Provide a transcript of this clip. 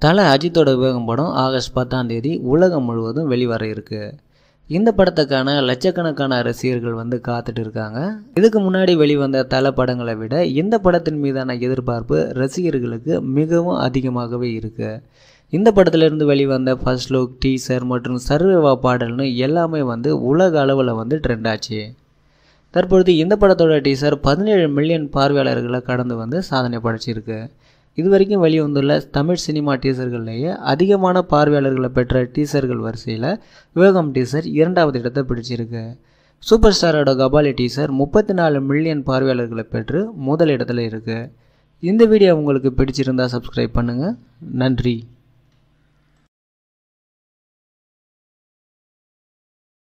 தலை அஜித்தோட விவேகம் படம் ஆகஸ்ட் பத்தாம் தேதி உலகம் முழுவதும் வெளிவர இருக்கு இந்த படத்துக்கான லட்சக்கணக்கான ரசிகர்கள் வந்து காத்துட்டு இருக்காங்க இதுக்கு முன்னாடி வெளிவந்த தலை படங்களை விட இந்த படத்தின் மீதான எதிர்பார்ப்பு ரசிகர்களுக்கு மிகவும் அதிகமாகவே இருக்கு இந்த படத்திலிருந்து வெளிவந்த ஃபர்ஸ்ட் லுக் டீசர் மற்றும் சர்வேவா பாடல்னு எல்லாமே வந்து உலக அளவில் வந்து ட்ரெண்ட் ஆச்சு தற்பொழுது இந்த படத்தோட டீசர் பதினேழு மில்லியன் பார்வையாளர்களை கடந்து வந்து சாதனை படைச்சிருக்கு இது வரைக்கும் வெளிவந்துள்ள தமிழ் சினிமா டீசர்கள்லேயே அதிகமான பார்வையாளர்களை பெற்ற டீசர்கள் வரிசையில் விவேகம் டீசர் இரண்டாவது இடத்தை பிடிச்சிருக்கு சூப்பர் ஸ்டாரோட கபாலி டீசர் முப்பத்தி நாலு மில்லியன் பார்வையாளர்களை பெற்று முதல் இடத்துல இருக்குது இந்த வீடியோ உங்களுக்கு பிடிச்சிருந்தா சப்ஸ்கிரைப் பண்ணுங்கள் நன்றி